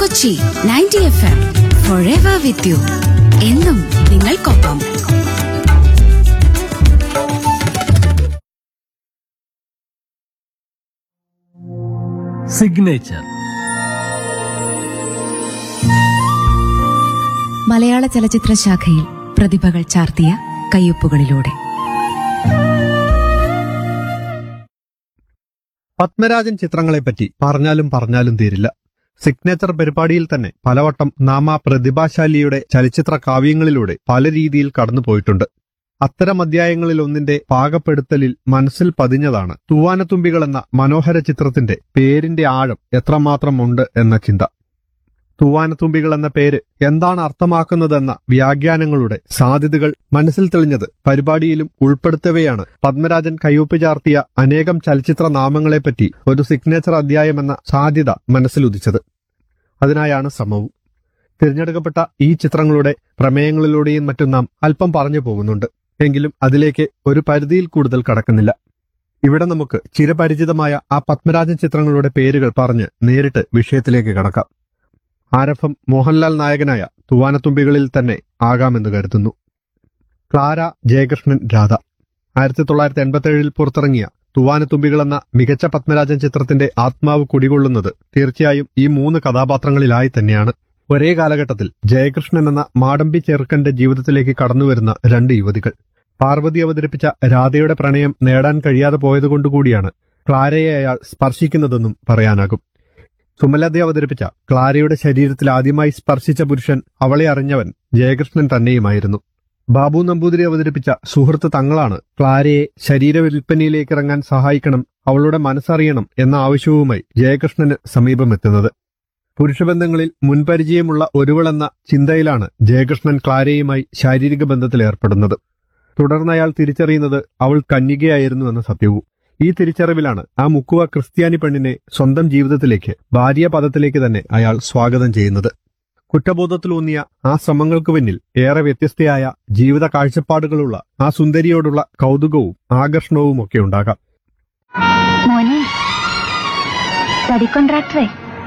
Kochi ninety F M forever with you എന്നും നിങ്ങൾക്കൊപ്പം signature മലയാള ചലച്ചിത്ര ശാഖയിൽ പ്രതിഭകൾ ചാർത്തിയ കയ്യൊപ്പുകളിലൂടെ പത്മരാജൻ ചിത്രങ്ങളെപ്പറ്റി പറഞ്ഞാലും പറഞ്ഞാലും തീരില്ല സിഗ്നേച്ചർ പരിപാടിയിൽ തന്നെ പലവട്ടം നാമ പ്രതിഭാശാലിയുടെ ചലച്ചിത്ര കാവ്യങ്ങളിലൂടെ പല രീതിയിൽ കടന്നുപോയിട്ടുണ്ട് അത്തരം അധ്യായങ്ങളിൽ ഒന്നിന്റെ പാകപ്പെടുത്തലിൽ മനസ്സിൽ പതിഞ്ഞതാണ് തൂവാനത്തുമ്പികൾ എന്ന മനോഹര ചിത്രത്തിന്റെ പേരിന്റെ ആഴം എത്രമാത്രം ഉണ്ട് എന്ന ചിന്ത തൂവാനത്തുമ്പികൾ എന്ന പേര് എന്താണ് അർത്ഥമാക്കുന്നതെന്ന വ്യാഖ്യാനങ്ങളുടെ സാധ്യതകൾ മനസ്സിൽ തെളിഞ്ഞത് പരിപാടിയിലും ഉൾപ്പെടുത്തവെയാണ് പത്മരാജൻ കയ്യൊപ്പ് ചാർത്തിയ അനേകം ചലച്ചിത്ര നാമങ്ങളെപ്പറ്റി ഒരു സിഗ്നേച്ചർ അധ്യായമെന്ന സാധ്യത മനസ്സിലുദിച്ചത് അതിനായാണ് ശ്രമവും തിരഞ്ഞെടുക്കപ്പെട്ട ഈ ചിത്രങ്ങളുടെ പ്രമേയങ്ങളിലൂടെയും മറ്റും നാം അല്പം പറഞ്ഞു പോകുന്നുണ്ട് എങ്കിലും അതിലേക്ക് ഒരു പരിധിയിൽ കൂടുതൽ കടക്കുന്നില്ല ഇവിടെ നമുക്ക് ചിരപരിചിതമായ ആ പത്മരാജൻ ചിത്രങ്ങളുടെ പേരുകൾ പറഞ്ഞ് നേരിട്ട് വിഷയത്തിലേക്ക് കടക്കാം ആരംഭം മോഹൻലാൽ നായകനായ തൂവാനത്തുമ്പികളിൽ തന്നെ ആകാമെന്ന് കരുതുന്നു ക്ലാര ജയകൃഷ്ണൻ രാധ ആയിരത്തി തൊള്ളായിരത്തി എൺപത്തിയേഴിൽ പുറത്തിറങ്ങിയ തൂവാനത്തുമ്പികൾ എന്ന മികച്ച പത്മരാജൻ ചിത്രത്തിന്റെ ആത്മാവ് കുടികൊള്ളുന്നത് തീർച്ചയായും ഈ മൂന്ന് കഥാപാത്രങ്ങളിലായി തന്നെയാണ് ഒരേ കാലഘട്ടത്തിൽ ജയകൃഷ്ണൻ എന്ന മാടമ്പി ചെറുക്കന്റെ ജീവിതത്തിലേക്ക് കടന്നുവരുന്ന രണ്ട് യുവതികൾ പാർവതി അവതരിപ്പിച്ച രാധയുടെ പ്രണയം നേടാൻ കഴിയാതെ പോയതുകൊണ്ടുകൂടിയാണ് ക്ലാരയെ അയാൾ സ്പർശിക്കുന്നതെന്നും പറയാനാകും സുമലത അവതരിപ്പിച്ച ക്ലാരയുടെ ശരീരത്തിൽ ആദ്യമായി സ്പർശിച്ച പുരുഷൻ അവളെ അറിഞ്ഞവൻ ജയകൃഷ്ണൻ തന്നെയുമായിരുന്നു ബാബു നമ്പൂതിരി അവതരിപ്പിച്ച സുഹൃത്ത് തങ്ങളാണ് ക്ലാരയെ ശരീര വിൽപ്പനയിലേക്ക് ഇറങ്ങാൻ സഹായിക്കണം അവളുടെ മനസ്സറിയണം എന്ന ആവശ്യവുമായി ജയകൃഷ്ണന് സമീപമെത്തുന്നത് പുരുഷബന്ധങ്ങളിൽ മുൻപരിചയമുള്ള ഒരുവളെന്ന ചിന്തയിലാണ് ജയകൃഷ്ണൻ ക്ലാരയുമായി ശാരീരിക ബന്ധത്തിൽ ഏർപ്പെടുന്നത് തുടർന്ന് അയാൾ തിരിച്ചറിയുന്നത് അവൾ കന്യകയായിരുന്നു എന്ന സത്യവും ഈ തിരിച്ചറിവിലാണ് ആ മുക്കുവ ക്രിസ്ത്യാനി പെണ്ണിനെ സ്വന്തം ജീവിതത്തിലേക്ക് ഭാര്യ പദത്തിലേക്ക് തന്നെ അയാൾ സ്വാഗതം ചെയ്യുന്നത് കുറ്റബോധത്തിലൂന്നിയ ആ ശ്രമങ്ങൾക്ക് പിന്നിൽ ഏറെ വ്യത്യസ്തയായ ജീവിത കാഴ്ചപ്പാടുകളുള്ള ആ സുന്ദരിയോടുള്ള കൗതുകവും ആകർഷണവും ഒക്കെ ഉണ്ടാകാം മോനെ തടി കോൺട്രാക്ടറെ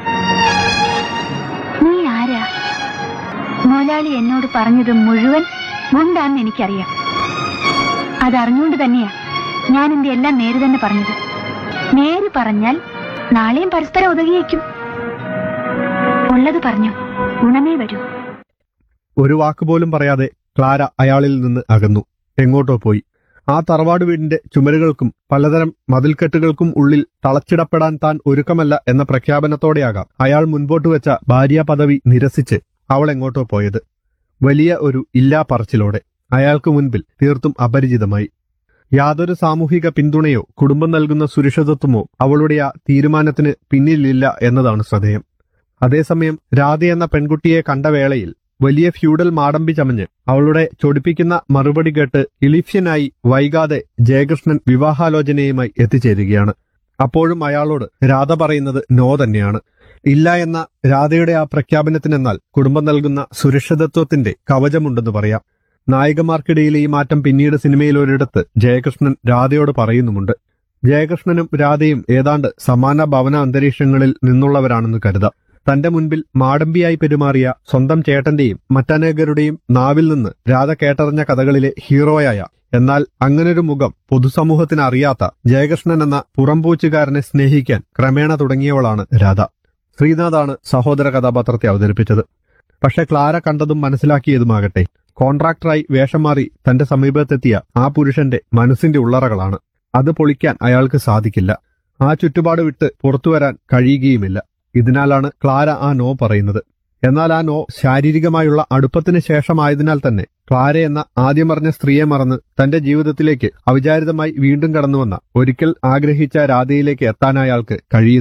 നീ ആരാ മോലാളി എന്നോട് പറഞ്ഞത് മുഴുവൻ ഗുണ്ടാന്ന് എനിക്കറിയാം അതറിഞ്ഞുകൊണ്ട് തന്നെയാ ഞാൻ എന്റെ എല്ലാം നേര് തന്നെ പറഞ്ഞത് നേര് പറഞ്ഞാൽ നാളെയും പരസ്പരം ഒതുങ്ങിയേക്കും ഉള്ളത് പറഞ്ഞു ഗുണമേ വരൂ ഒരു വാക്കുപോലും പറയാതെ ക്ലാര അയാളിൽ നിന്ന് അകന്നു എങ്ങോട്ടോ പോയി ആ തറവാട് വീടിന്റെ ചുമരുകൾക്കും പലതരം മതിൽക്കെട്ടുകൾക്കും ഉള്ളിൽ തളച്ചിടപ്പെടാൻ താൻ ഒരുക്കമല്ല എന്ന പ്രഖ്യാപനത്തോടെയാകാം അയാൾ മുൻപോട്ട് വെച്ച ഭാര്യാ പദവി നിരസിച്ച് അവൾ എങ്ങോട്ടോ പോയത് വലിയ ഒരു ഇല്ലാ പറച്ചിലോടെ അയാൾക്ക് മുൻപിൽ തീർത്തും അപരിചിതമായി യാതൊരു സാമൂഹിക പിന്തുണയോ കുടുംബം നൽകുന്ന സുരക്ഷിതത്വമോ അവളുടെ ആ തീരുമാനത്തിന് പിന്നിലില്ല എന്നതാണ് ശ്രദ്ധേയം അതേസമയം രാധ എന്ന പെൺകുട്ടിയെ കണ്ട വേളയിൽ വലിയ ഫ്യൂഡൽ മാടമ്പി ചമഞ്ഞ് അവളുടെ ചൊടിപ്പിക്കുന്ന മറുപടി കേട്ട് ഇളിഫ്യനായി വൈകാതെ ജയകൃഷ്ണൻ വിവാഹാലോചനയുമായി എത്തിച്ചേരുകയാണ് അപ്പോഴും അയാളോട് രാധ പറയുന്നത് നോ തന്നെയാണ് ഇല്ല എന്ന രാധയുടെ ആ പ്രഖ്യാപനത്തിനെന്നാൽ കുടുംബം നൽകുന്ന സുരക്ഷിതത്വത്തിന്റെ കവചമുണ്ടെന്ന് പറയാം നായികമാർക്കിടയിലെ ഈ മാറ്റം പിന്നീട് സിനിമയിൽ ഒരിടത്ത് ജയകൃഷ്ണൻ രാധയോട് പറയുന്നുമുണ്ട് ജയകൃഷ്ണനും രാധയും ഏതാണ്ട് സമാന ഭവന അന്തരീക്ഷങ്ങളിൽ നിന്നുള്ളവരാണെന്ന് കരുതാം തന്റെ മുൻപിൽ മാടമ്പിയായി പെരുമാറിയ സ്വന്തം ചേട്ടന്റെയും മറ്റനേകരുടെയും നാവിൽ നിന്ന് രാധ കേട്ടറിഞ്ഞ കഥകളിലെ ഹീറോയായ എന്നാൽ അങ്ങനൊരു മുഖം പൊതുസമൂഹത്തിന് അറിയാത്ത ജയകൃഷ്ണൻ എന്ന പുറംപൂച്ചുകാരനെ സ്നേഹിക്കാൻ ക്രമേണ തുടങ്ങിയവളാണ് രാധ ശ്രീനാഥാണ് സഹോദര കഥാപാത്രത്തെ അവതരിപ്പിച്ചത് പക്ഷെ ക്ലാര കണ്ടതും മനസ്സിലാക്കിയതുമാകട്ടെ കോൺട്രാക്ടറായി വേഷം മാറി തന്റെ സമീപത്തെത്തിയ ആ പുരുഷന്റെ മനസ്സിന്റെ ഉള്ളറകളാണ് അത് പൊളിക്കാൻ അയാൾക്ക് സാധിക്കില്ല ആ ചുറ്റുപാട് വിട്ട് പുറത്തുവരാൻ കഴിയുകയുമില്ല ഇതിനാലാണ് ക്ലാര ആ നോ പറയുന്നത് എന്നാൽ ആ നോ ശാരീരികമായുള്ള അടുപ്പത്തിന് ശേഷമായതിനാൽ തന്നെ ക്ലാര എന്ന ആദ്യം പറഞ്ഞ സ്ത്രീയെ മറന്ന് തന്റെ ജീവിതത്തിലേക്ക് അവിചാരിതമായി വീണ്ടും കടന്നുവന്ന ഒരിക്കൽ ആഗ്രഹിച്ച രാധയിലേക്ക് എത്താൻ അയാൾക്ക് കഴിയുന്നു